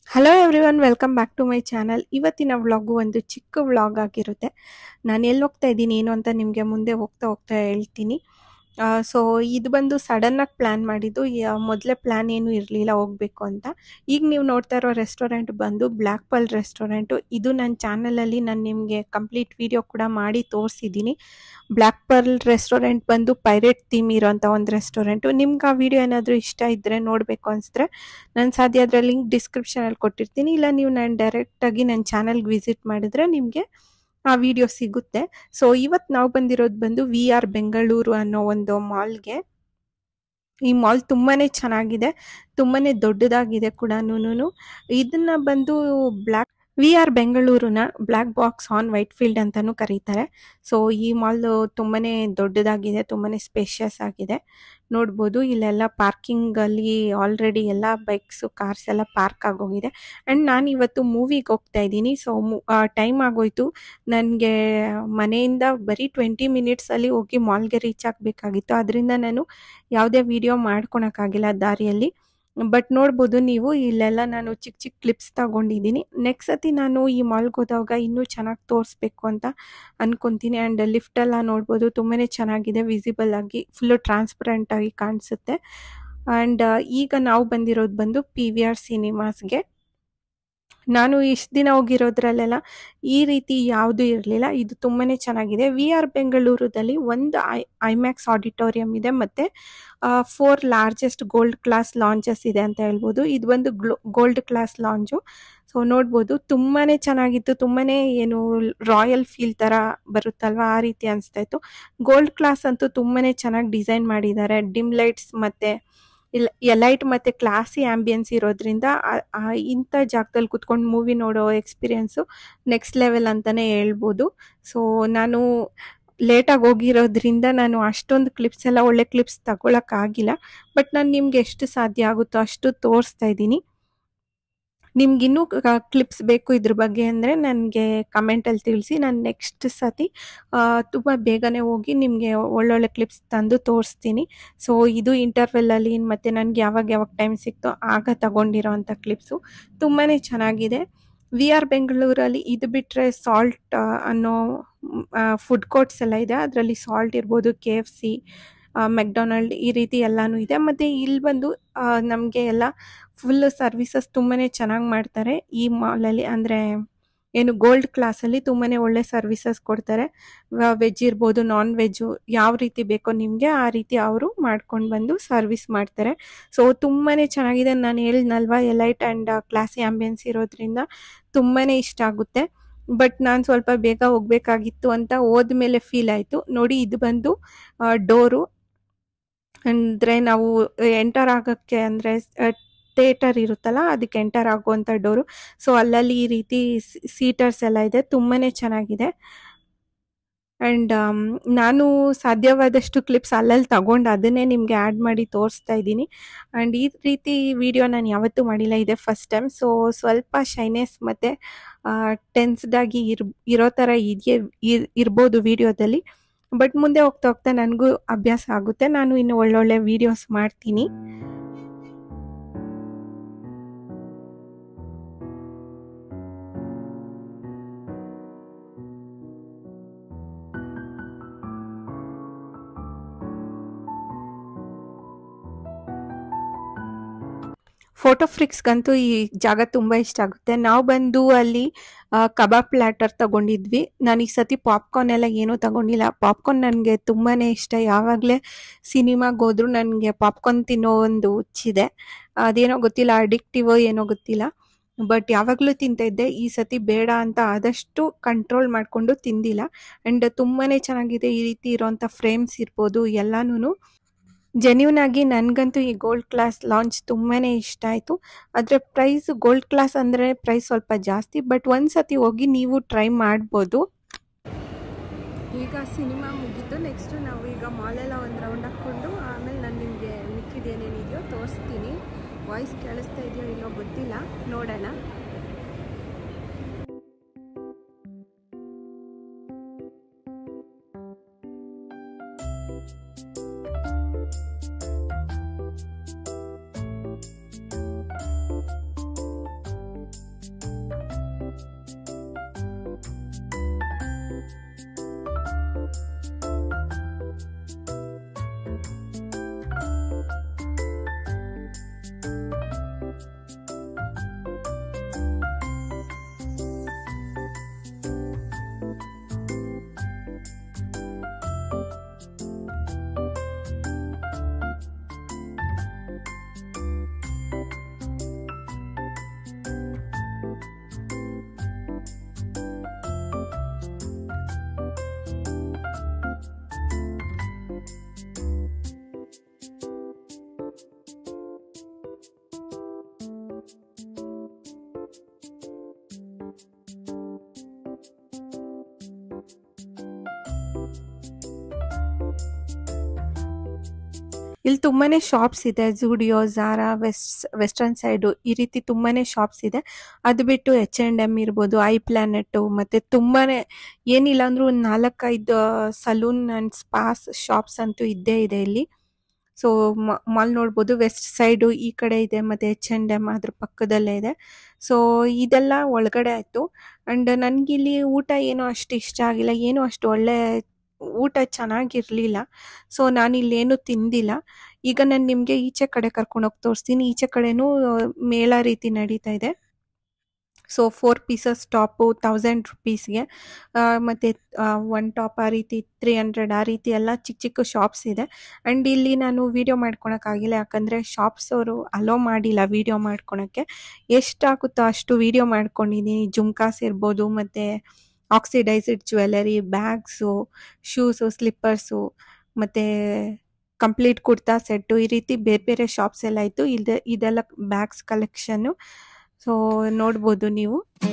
hello everyone welcome back to my channel ಇವತ್ತಿನ vlog ಒಂದು ಚಿಕ್ಕ ವ್ಲಾಗ್ ಆಗಿರುತ್ತೆ ನಾನು ಎಲ್ಲಿ ಹೋಗ್ತಾ ಇದ್ದೀನಿ ಏನು ಅಂತ ನಿಮಗೆ ಮುಂದೆ ಹೋಗ್ತಾ ಹೋಗ್ತಾ ಹೇಳ್ತೀನಿ ಸೊ ಇದು ಬಂದು ಸಡನ್ನಾಗಿ ಪ್ಲ್ಯಾನ್ ಮಾಡಿದ್ದು ಮೊದಲೇ ಪ್ಲ್ಯಾನ್ ಏನೂ ಇರಲಿಲ್ಲ ಹೋಗಬೇಕು ಅಂತ ಈಗ ನೀವು ನೋಡ್ತಾ ಇರೋ ರೆಸ್ಟೋರೆಂಟ್ ಬಂದು ಬ್ಲ್ಯಾಕ್ ಪಲ್ ರೆಸ್ಟೋರೆಂಟು ಇದು ನನ್ನ ಚಾನಲಲ್ಲಿ ನಾನು ನಿಮಗೆ ಕಂಪ್ಲೀಟ್ ವಿಡಿಯೋ ಕೂಡ ಮಾಡಿ ತೋರಿಸಿದ್ದೀನಿ ಬ್ಲ್ಯಾಕ್ ಪರ್ಲ್ ರೆಸ್ಟೋರೆಂಟ್ ಬಂದು ಪೈರೇಟ್ ಥೀಮ್ ಇರೋಂಥ ಒಂದು ರೆಸ್ಟೋರೆಂಟು ನಿಮ್ಗೆ ಆ ವಿಡಿಯೋ ಏನಾದರೂ ಇಷ್ಟ ಇದ್ದರೆ ನೋಡಬೇಕು ಅನಿಸಿದ್ರೆ ನಾನು ಸಾಧ್ಯ ಅದರ ಲಿಂಕ್ ಡಿಸ್ಕ್ರಿಪ್ಷನಲ್ಲಿ ಕೊಟ್ಟಿರ್ತೀನಿ ಇಲ್ಲ ನೀವು ನಾನು ಡೈರೆಕ್ಟಾಗಿ ನನ್ನ ಚಾನಲ್ಗೆ ವಿಸಿಟ್ ಮಾಡಿದ್ರೆ ನಿಮಗೆ ಆ ವಿಡಿಯೋ ಸಿಗುತ್ತೆ ಸೊ ಇವತ್ತು ನಾವು ಬಂದಿರೋದು ಬಂದು ವಿ ಆರ್ ಬೆಂಗಳೂರು ಅನ್ನೋ ಒಂದು ಮಾಲ್ಗೆ ಈ ಮಾಲ್ ತುಂಬಾನೇ ಚೆನ್ನಾಗಿದೆ ತುಂಬಾನೇ ದೊಡ್ಡದಾಗಿದೆ ಕೂಡ ಇದನ್ನ ಬಂದು ಬ್ಲ್ಯಾಕ್ ವಿ ಆರ್ ಬೆಂಗಳೂರಿನ black box on Whitefield ಅಂತಾನೂ ಕರೀತಾರೆ ಸೊ ಈ ಮಾಲ್ ತುಂಬಾನೇ ದೊಡ್ಡದಾಗಿದೆ ತುಂಬಾನೇ ಸ್ಪೇಷಿಯಸ್ ಆಗಿದೆ ನೋಡ್ಬೋದು ಇಲ್ಲೆಲ್ಲ ಪಾರ್ಕಿಂಗ್ ಅಲ್ಲಿ ಆಲ್ರೆಡಿ ಎಲ್ಲ ಬೈಕ್ಸ್ ಕಾರ್ಸ್ ಎಲ್ಲ ಪಾರ್ಕ್ ಆಗೋಗಿದೆ ಅಂಡ್ ನಾನು ಇವತ್ತು ಮೂವಿಗೆ ಹೋಗ್ತಾ ಇದ್ದೀನಿ ಸೊ ಟೈಮ್ ಆಗೋಯ್ತು ನನಗೆ ಮನೆಯಿಂದ ಬರೀ ಟ್ವೆಂಟಿ ಮಿನಿಟ್ಸ್ ಅಲ್ಲಿ ಹೋಗಿ ಮಾಲ್ಗೆ ರೀಚ್ ಆಗಬೇಕಾಗಿತ್ತು ಅದರಿಂದ ನಾನು ಯಾವುದೇ ವಿಡಿಯೋ ಮಾಡ್ಕೊಳಕ್ಕಾಗಿಲ್ಲ ದಾರಿಯಲ್ಲಿ ಬಟ್ ನೋಡ್ಬೋದು ನೀವು ಇಲ್ಲೆಲ್ಲ ನಾನು ಚಿಕ್ಕ ಚಿಕ್ಕ ಕ್ಲಿಪ್ಸ್ ತಗೊಂಡಿದ್ದೀನಿ ನೆಕ್ಸ್ಟ್ ಸತಿ ನಾನು ಈ ಮಾಲ್ಗೆ ಹೋದಾಗ ಇನ್ನೂ ಚೆನ್ನಾಗಿ ತೋರಿಸ್ಬೇಕು ಅಂತ ಅನ್ಕೊಂತೀನಿ ಆ್ಯಂಡ್ ಲಿಫ್ಟ್ ಎಲ್ಲ ನೋಡ್ಬೋದು ತುಂಬಾ ಚೆನ್ನಾಗಿದೆ ವಿಸಿಬಲ್ ಆಗಿ ಫುಲ್ಲು ಟ್ರಾನ್ಸ್ಪರೆಂಟ್ ಆಗಿ ಕಾಣಿಸುತ್ತೆ ಆ್ಯಂಡ್ ಈಗ ನಾವು ಬಂದಿರೋದು ಬಂದು ಪಿ ವಿ ಆರ್ ಸಿನಿಮಾಸ್ಗೆ ನಾನು ಇಷ್ಟು ದಿನ ಹೋಗಿರೋದ್ರಲ್ಲೆಲ್ಲ ಈ ರೀತಿ ಯಾವುದೂ ಇರಲಿಲ್ಲ ಇದು ತುಂಬಾ ಚೆನ್ನಾಗಿದೆ ವಿ ಆರ್ ಬೆಂಗಳೂರಲ್ಲಿ ಒಂದು ಐ ಐಮ್ಯಾಕ್ಸ್ ಆಡಿಟೋರಿಯಂ ಇದೆ ಮತ್ತು four largest gold class lounges ಇದೆ ಅಂತ ಹೇಳ್ಬೋದು ಇದು ಒಂದು glow gold class lounge so ನೋಡ್ಬೋದು ತುಂಬಾ ಚೆನ್ನಾಗಿತ್ತು ತುಂಬಾ ಏನು ರಾಯಲ್ ಫೀಲ್ ಥರ ಬರುತ್ತಲ್ವ ಆ ರೀತಿ ಅನಿಸ್ತಾ ಇತ್ತು ಗೋಲ್ಡ್ ಕ್ಲಾಸ್ ಅಂತೂ ತುಂಬಾ ಚೆನ್ನಾಗಿ ಡಿಸೈನ್ ಮಾಡಿದ್ದಾರೆ ಡಿಮ್ ಲೈಟ್ಸ್ ಮತ್ತು ಇಲ್ಲ ಲೈಟ್ ಮತ್ತು ಕ್ಲಾಸಿ ಆ್ಯಂಬಿಯನ್ಸ್ ಇರೋದ್ರಿಂದ ಇಂಥ ಜಾಗದಲ್ಲಿ ಕುತ್ಕೊಂಡು ಮೂವಿ ನೋಡೋ ಎಕ್ಸ್ಪೀರಿಯೆನ್ಸು ನೆಕ್ಸ್ಟ್ ಲೆವೆಲ್ ಅಂತಲೇ ಹೇಳ್ಬೋದು ಸೊ ನಾನು ಲೇಟಾಗಿ ಹೋಗಿರೋದ್ರಿಂದ ನಾನು ಅಷ್ಟೊಂದು ಕ್ಲಿಪ್ಸ್ ಎಲ್ಲ ಒಳ್ಳೆ ಕ್ಲಿಪ್ಸ್ ತಗೊಳಕ್ಕಾಗಿಲ್ಲ ಬಟ್ ನಾನು ನಿಮ್ಗೆ ಎಷ್ಟು ಸಾಧ್ಯ ಆಗುತ್ತೋ ಅಷ್ಟು ತೋರಿಸ್ತಾ ಇದ್ದೀನಿ ನಿಮ್ಗಿನ್ನೂ ಕ್ಲಿಪ್ಸ್ ಬೇಕು ಇದ್ರ ಬಗ್ಗೆ ಅಂದರೆ ನನಗೆ ಕಮೆಂಟಲ್ಲಿ ತಿಳಿಸಿ ನಾನು ನೆಕ್ಸ್ಟ್ ಸತಿ ತುಂಬ ಬೇಗನೆ ಹೋಗಿ ನಿಮಗೆ ಒಳ್ಳೊಳ್ಳೆ ಕ್ಲಿಪ್ಸ್ ತಂದು ತೋರಿಸ್ತೀನಿ ಸೊ ಇದು ಇಂಟರ್ವೆಲ್ಲಲ್ಲಿ ಮತ್ತು ನನಗೆ ಯಾವಾಗ ಯಾವಾಗ ಟೈಮ್ ಸಿಕ್ತೋ ಆಗ ತಗೊಂಡಿರೋ ಅಂಥ ಕ್ಲಿಪ್ಸು ತುಂಬಾ ಚೆನ್ನಾಗಿದೆ ವಿ ಆರ್ ಬೆಂಗಳೂರಲ್ಲಿ ಇದು ಬಿಟ್ಟರೆ ಸಾಲ್ಟ್ ಅನ್ನೋ ಫುಡ್ ಕೋರ್ಟ್ಸ್ ಎಲ್ಲ ಇದೆ ಅದರಲ್ಲಿ ಸಾಲ್ಟ್ ಇರ್ಬೋದು ಕೆ ಎಫ್ ಸಿ ಮೆಕ್ಡೊನಾಲ್ಡ್ ಈ ರೀತಿ ಎಲ್ಲನೂ ಇದೆ ಮತ್ತು ಇಲ್ಲಿ ಬಂದು ನಮಗೆ ಎಲ್ಲ ಫುಲ್ ಸರ್ವಿಸಸ್ ತುಂಬಾ ಚೆನ್ನಾಗಿ ಮಾಡ್ತಾರೆ ಈ ಮಾಲಲ್ಲಿ ಅಂದರೆ ಏನು ಗೋಲ್ಡ್ ಕ್ಲಾಸಲ್ಲಿ ತುಂಬಾ ಒಳ್ಳೆ ಸರ್ವಿಸಸ್ ಕೊಡ್ತಾರೆ ವೆಜ್ ಇರ್ಬೋದು ನಾನ್ ವೆಜ್ಜು ಯಾವ ರೀತಿ ಬೇಕೋ ನಿಮಗೆ ಆ ರೀತಿ ಅವರು ಮಾಡ್ಕೊಂಡು ಬಂದು ಸರ್ವಿಸ್ ಮಾಡ್ತಾರೆ ಸೊ ತುಂಬಾ ಚೆನ್ನಾಗಿದೆ ನಾನು ಹೇಳಿದ್ನಲ್ವ ಎಲೈಟ್ ಆ್ಯಂಡ್ ಕ್ಲಾಸಿ ಆ್ಯಂಬಿಯನ್ಸ್ ಇರೋದ್ರಿಂದ ತುಂಬಾ ಇಷ್ಟ ಆಗುತ್ತೆ ಬಟ್ ನಾನು ಸ್ವಲ್ಪ ಬೇಗ ಹೋಗ್ಬೇಕಾಗಿತ್ತು ಅಂತ ಹೋದ್ಮೇಲೆ ಫೀಲ್ ಆಯಿತು ನೋಡಿ ಇದು ಬಂದು ಡೋರು ಅಂದರೆ ನಾವು ಎಂಟರ್ ಆಗೋಕ್ಕೆ ಅಂದರೆ ಥಿಯೇಟರ್ ಇರುತ್ತಲ್ಲ ಅದಕ್ಕೆ ಎಂಟರ್ ಆಗುವಂಥ ಡೋರು ಸೊ ಅಲ್ಲಲ್ಲಿ ಈ ರೀತಿ ಸೀಟರ್ಸ್ ಎಲ್ಲ ಇದೆ ತುಂಬಾ ಚೆನ್ನಾಗಿದೆ ಆ್ಯಂಡ್ ನಾನು ಸಾಧ್ಯವಾದಷ್ಟು ಕ್ಲಿಪ್ಸ್ ಅಲ್ಲಲ್ಲಿ ತಗೊಂಡು ಅದನ್ನೇ ನಿಮಗೆ ಆ್ಯಡ್ ಮಾಡಿ ತೋರಿಸ್ತಾ ಇದ್ದೀನಿ ಆ್ಯಂಡ್ ಈ ರೀತಿ ವಿಡಿಯೋ ನಾನು ಯಾವತ್ತೂ ಮಾಡಿಲ್ಲ ಇದೆ ಫಸ್ಟ್ ಟೈಮ್ ಸೊ ಸ್ವಲ್ಪ ಶೈನೆಸ್ ಮತ್ತು ಟೆನ್ಸ್ಡಾಗಿ ಇರ್ ಇರೋ ಥರ ಇದೆಯೇ ಇರ್ಬೋದು ವಿಡಿಯೋದಲ್ಲಿ ಬಟ್ ಮುಂದೆ ಹೋಗ್ತಾ ಹೋಗ್ತಾ ನನಗೂ ಅಭ್ಯಾಸ ಆಗುತ್ತೆ ನಾನು ಇನ್ನು ಒಳ್ಳೊಳ್ಳೆ ವಿಡಿಯೋಸ್ ಮಾಡ್ತೀನಿ ಫೋಟೋ ಫ್ರಿಕ್ಸ್ಗಂತೂ ಈ ಜಾಗ ತುಂಬ ಇಷ್ಟ ಆಗುತ್ತೆ ನಾವು ಬಂದು ಅಲ್ಲಿ ಕಬಾಬ್ ಪ್ಲ್ಯಾಟರ್ ತಗೊಂಡಿದ್ವಿ ನಾನು ಈ ಸತಿ ಪಾಪ್ಕಾರ್ನ್ ಎಲ್ಲ ಏನೂ ತಗೊಂಡಿಲ್ಲ ಪಾಪ್ಕಾರ್ನ್ ನನಗೆ ತುಂಬಾ ಇಷ್ಟ ಯಾವಾಗಲೇ ಸಿನಿಮಾಗೆ ಹೋದ್ರೂ ನನಗೆ ಪಾಪ್ಕಾರ್ನ್ ತಿನ್ನೋ ಒಂದು ಹುಚ್ಚಿದೆ ಅದೇನೋ ಗೊತ್ತಿಲ್ಲ ಅಡಿಕ್ಟಿವೋ ಏನೋ ಗೊತ್ತಿಲ್ಲ ಬಟ್ ಯಾವಾಗಲೂ ತಿಂತಾಯಿದ್ದೆ ಈ ಸತಿ ಬೇಡ ಅಂತ ಆದಷ್ಟು ಕಂಟ್ರೋಲ್ ಮಾಡಿಕೊಂಡು ತಿಂದಿಲ್ಲ ಆ್ಯಂಡ್ ತುಂಬಾ ಚೆನ್ನಾಗಿದೆ ಈ ರೀತಿ ಇರೋಂಥ ಫ್ರೇಮ್ಸ್ ಇರ್ಬೋದು ಎಲ್ಲನೂ ಜೆನ್ಯೂನ್ ಆಗಿ ನನಗಂತೂ ಈ ಗೋಲ್ಡ್ ಕ್ಲಾಸ್ ಲಾಂಚ್ ತುಂಬಾ ಇಷ್ಟ ಆಯಿತು ಆದರೆ ಪ್ರೈಸ್ ಗೋಲ್ಡ್ ಕ್ಲಾಸ್ ಅಂದರೆ ಪ್ರೈಸ್ ಸ್ವಲ್ಪ ಜಾಸ್ತಿ ಬಟ್ ಒಂದು ಸತಿ ಹೋಗಿ ನೀವು ಟ್ರೈ ಮಾಡ್ಬೋದು ಈಗ ಸಿನಿಮಾ ಮುಗೀತು ನೆಕ್ಸ್ಟು ನಾವು ಈಗ ಮಾಲೆಲ್ಲ ಒಂದು ರೌಂಡ್ ಹಾಕ್ಕೊಂಡು ಆಮೇಲೆ ನಾನು ನಿಮಗೆ ಮಿಕ್ಕಿದ ಏನೇನಿದೆಯೋ ತೋರಿಸ್ತೀನಿ ವಾಯ್ಸ್ ಕೇಳಿಸ್ತಾ ಇದೆಯೋ ಇಲ್ಲೋ ಗೊತ್ತಿಲ್ಲ ನೋಡೋಣ ಇಲ್ಲಿ ತುಂಬಾನೇ ಶಾಪ್ಸ್ ಇದೆ Zudio Zara west western side ಈ ರೀತಿ ತುಂಬಾನೇ ಶಾಪ್ಸ್ ಇದೆ ಅದು ಬಿಟ್ಟು ಎಚ್ ಆ್ಯಂಡ್ ಎಮ್ ಇರ್ಬೋದು ಐ ಪ್ಲಾನೆಟ್ಟು ಮತ್ತೆ ತುಂಬಾನೇ ಏನಿಲ್ಲ ಅಂದ್ರೂ ಒಂದು ನಾಲ್ಕೈದು ಸಲೂನ್ ಆ್ಯಂಡ್ ಸ್ಪಾಸ್ ಶಾಪ್ಸ್ ಅಂತೂ ಇದ್ದೇ ಇದೆ ಇಲ್ಲಿ ಸೊ ಮಾಲ್ ನೋಡ್ಬೋದು ವೆಸ್ಟ್ ಸೈಡು ಈ ಕಡೆ ಇದೆ ಮತ್ತೆ ಎಚ್ ಆ್ಯಂಡ್ ಎಮ್ ಅದ್ರ ಪಕ್ಕದಲ್ಲೇ ಇದೆ ಸೊ ಇದೆಲ್ಲ ಒಳಗಡೆ ಆಯಿತು ಆ್ಯಂಡ್ ನನಗಿಲ್ಲಿ ಊಟ ಏನೋ ಅಷ್ಟು ಇಷ್ಟ ಆಗಿಲ್ಲ ಏನೋ ಅಷ್ಟು ಒಳ್ಳೆ ಊಟ ಚೆನ್ನಾಗಿರ್ಲಿಲ್ಲ ಸೊ ನಾನು ಇಲ್ಲೇನು ತಿಂದಿಲ್ಲ ಈಗ ನಾನು ನಿಮಗೆ ಈಚೆ ಕಡೆ ಕರ್ಕೊಂಡೋಗಿ ತೋರಿಸ್ತೀನಿ ಈಚೆ ಕಡೆನೂ ಮೇಳ ರೀತಿ ನಡೀತಾ ಇದೆ so four pieces top thousand ರುಪೀಸ್ಗೆ ಮತ್ತು ಒನ್ ಟಾಪ್ ಆ ರೀತಿ ತ್ರೀ ಹಂಡ್ರೆಡ್ ಆ ರೀತಿ ಎಲ್ಲ ಚಿಕ್ಕ ಚಿಕ್ಕ ಶಾಪ್ಸ್ ಇದೆ ಆ್ಯಂಡ್ ಇಲ್ಲಿ ನಾನು ವೀಡಿಯೋ ಮಾಡ್ಕೊಳಕ್ಕಾಗಿಲ್ಲ ಯಾಕಂದರೆ ಶಾಪ್ಸ್ ಅವರು ಅಲೋ ಮಾಡಿಲ್ಲ ವೀಡಿಯೋ ಮಾಡ್ಕೊಳಕ್ಕೆ ಎಷ್ಟಾಗುತ್ತೋ ಅಷ್ಟು ವೀಡಿಯೋ ಮಾಡ್ಕೊಂಡಿದ್ದೀನಿ ಜುಮ್ಕಾಸ್ ಇರ್ಬೋದು ಮತ್ತು oxidised jewellery bags shoes slippers ಮತ್ತು ಕಂಪ್ಲೀಟ್ ಕುರ್ತಾ ಸೆಟ್ಟು ಈ ರೀತಿ ಬೇರೆ ಬೇರೆ ಶಾಪ್ಸ್ ಎಲ್ಲ ಇತ್ತು ಇದೆ ಇದೆಲ್ಲ ಬ್ಯಾಗ್ಸ್ ಕಲೆಕ್ಷನ್ನು ಸೊ ನೋಡ್ಬೋದು ನೀವು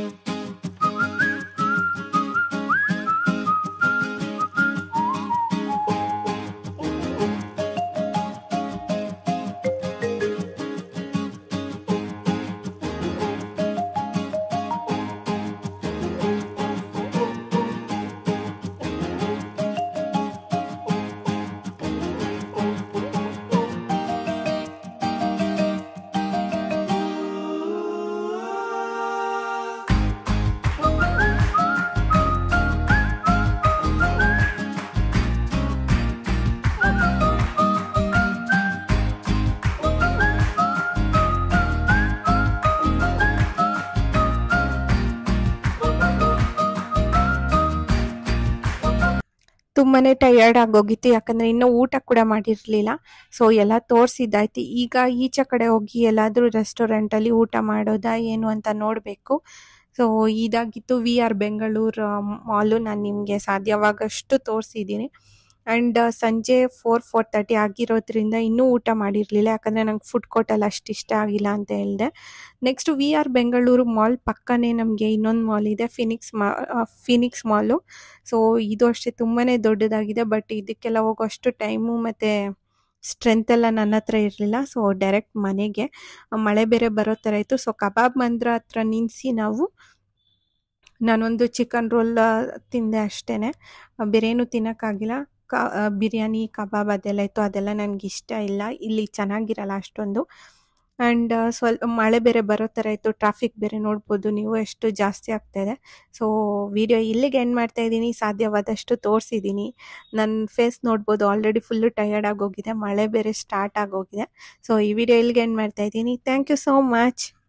ತುಂಬಾನೇ ಟಯರ್ಡ್ ಆಗೋಗಿತ್ತು ಯಾಕಂದ್ರೆ ಇನ್ನೂ ಊಟ ಕೂಡ ಮಾಡಿರ್ಲಿಲ್ಲ ಸೊ ಎಲ್ಲ ತೋರಿಸಿದ್ದಾಯ್ತು ಈಗ ಈಚೆ ಕಡೆ ಹೋಗಿ ಎಲ್ಲಾದರೂ ರೆಸ್ಟೋರೆಂಟಲ್ಲಿ ಊಟ ಮಾಡೋದಾ ಏನು ಅಂತ ನೋಡಬೇಕು ಸೊ ಇದಾಗಿತ್ತು ವಿ ಆರ್ ಬೆಂಗಳೂರು ಮಾಲು ನಾನು ನಿಮಗೆ ಸಾಧ್ಯವಾಗಷ್ಟು ತೋರಿಸಿದ್ದೀನಿ ಆ್ಯಂಡ್ ಸಂಜೆ ಫೋರ್ ಫೋರ್ ತರ್ಟಿ ಆಗಿರೋದ್ರಿಂದ ಇನ್ನೂ ಊಟ ಮಾಡಿರಲಿಲ್ಲ ಯಾಕಂದರೆ ನಂಗೆ ಫುಡ್ ಕೋರ್ಟಲ್ಲಿ ಅಷ್ಟು ಇಷ್ಟ ಆಗಿಲ್ಲ ಅಂತ ಹೇಳಿದೆ next we are Bengaluru mall ಪಕ್ಕನೇ ನಮಗೆ ಇನ್ನೊಂದು ಮಾಲ್ ಇದೆ ಫಿನಿಕ್ಸ್ ಮಾ ಫಿನಿಕ್ಸ್ ಮಾಲು ಸೊ ಇದು ಅಷ್ಟೇ ತುಂಬಾ ದೊಡ್ಡದಾಗಿದೆ ಬಟ್ ಇದಕ್ಕೆಲ್ಲ ಹೋಗೋಷ್ಟು ಟೈಮು ಮತ್ತು ಸ್ಟ್ರೆಂತ್ ಎಲ್ಲ ನನ್ನ ಹತ್ರ ಇರಲಿಲ್ಲ ಸೊ ಡೈರೆಕ್ಟ್ ಮನೆಗೆ ಮಳೆ ಬೇರೆ ಬರೋ ಥರ ಇತ್ತು ಸೊ ಕಬಾಬ್ ಮಂದ್ರ ಹತ್ರ ನಿಲ್ಲಿಸಿ ನಾವು ನಾನೊಂದು ಚಿಕನ್ ರೋಲ್ ತಿಂದೆ ಅಷ್ಟೇ ಬೇರೇನು ತಿನ್ನೋಕ್ಕಾಗಿಲ್ಲ ಕ ಬಿರಿಯಾನಿ ಕಬಾಬ್ ಅದೆಲ್ಲ ಇತ್ತು ಅದೆಲ್ಲ ನನಗೆ ಇಷ್ಟ ಇಲ್ಲ ಇಲ್ಲಿ ಚೆನ್ನಾಗಿರಲ್ಲ ಅಷ್ಟೊಂದು ಆ್ಯಂಡ್ ಸ್ವಲ್ಪ ಮಳೆ ಬೇರೆ ಬರೋ ಥರ ಇತ್ತು ಟ್ರಾಫಿಕ್ ಬೇರೆ ನೋಡ್ಬೋದು ನೀವು ಎಷ್ಟು ಜಾಸ್ತಿ ಆಗ್ತಾಯಿದೆ ಸೊ ವಿಡಿಯೋ ಇಲ್ಲಿಗೆ ಎಂಡ್ ಮಾಡ್ತಾ ಇದ್ದೀನಿ ಸಾಧ್ಯವಾದಷ್ಟು ತೋರಿಸಿದ್ದೀನಿ ನನ್ನ ಫೇಸ್ ನೋಡ್ಬೋದು ಆಲ್ರೆಡಿ ಫುಲ್ಲು ಟಯರ್ಡ್ ಆಗೋಗಿದೆ ಮಳೆ ಬೇರೆ ಸ್ಟಾರ್ಟ್ ಆಗೋಗಿದೆ ಸೊ ಈ ವಿಡಿಯೋ ಇಲ್ಲಿಗೆ ಎಂಡ್ ಮಾಡ್ತಾ ಇದ್ದೀನಿ ಥ್ಯಾಂಕ್ ಯು ಸೋ ಮಚ್